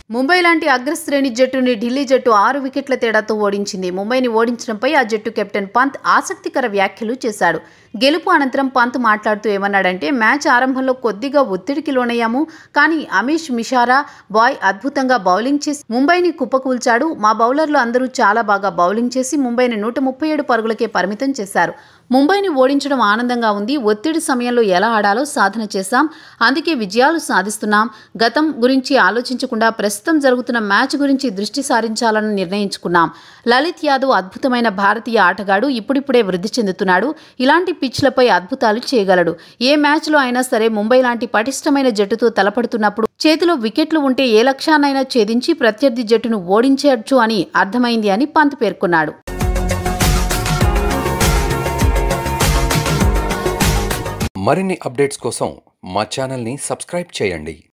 ముంబై లాంటి అగ్రశ్రేణి జట్టుని ఢిల్లీ జట్టు ఆరు వికెట్ల తేడాతో ఓడించింది ముంబైని ఓడించడంపై ఆ జట్టు కెప్టెన్ పంత్ ఆసక్తికర వ్యాఖ్యలు చేశాడు గెలుపు అనంతరం పంత్ మాట్లాడుతూ ఏమన్నాడంటే మ్యాచ్ ఆరంభంలో కొద్దిగా ఒత్తిడికి లోనయ్యాము కానీ అమీష్ మిషారా బాయ్ అద్భుతంగా బౌలింగ్ చేసి ముంబైని కుప్పకూల్చాడు మా బౌలర్లు అందరూ చాలా బాగా బౌలింగ్ చేసి ముంబైని నూట ముప్పై ఏడు పరుగులకే పరిమితం చేశారు ముంబైని ఓడించడం ఆనందంగా ఉంది ఒత్తిడి సమయంలో ఎలా ఆడాలో సాధన చేశాం అందుకే విజయాలు సాధిస్తున్నాం గతం గురించి ఆలోచించకుండా ప్రస్తుతం జరుగుతున్న మ్యాచ్ గురించి దృష్టి సారించాలని నిర్ణయించుకున్నాం లలిత్ యాదవ్ అద్భుతమైన భారతీయ ఆటగాడు ఇప్పుడిప్పుడే వృద్ధి చెందుతున్నాడు ఇలాంటి పిచ్లపై అద్భుతాలు చేయగలడు ఏ మ్యాచ్లో అయినా సరే ముంబై లాంటి పటిష్టమైన జట్టుతో తలపడుతున్నప్పుడు చేతిలో వికెట్లు ఉంటే ఏ లక్ష్యాన్నైనా ఛేదించి ప్రత్యర్థి జట్టును ఓడించవచ్చు అని అర్థమైంది అని పంత్ పేర్కొన్నాడు మరిన్ని అప్డేట్స్ కోసం మా ఛానల్ని సబ్స్క్రైబ్ చేయండి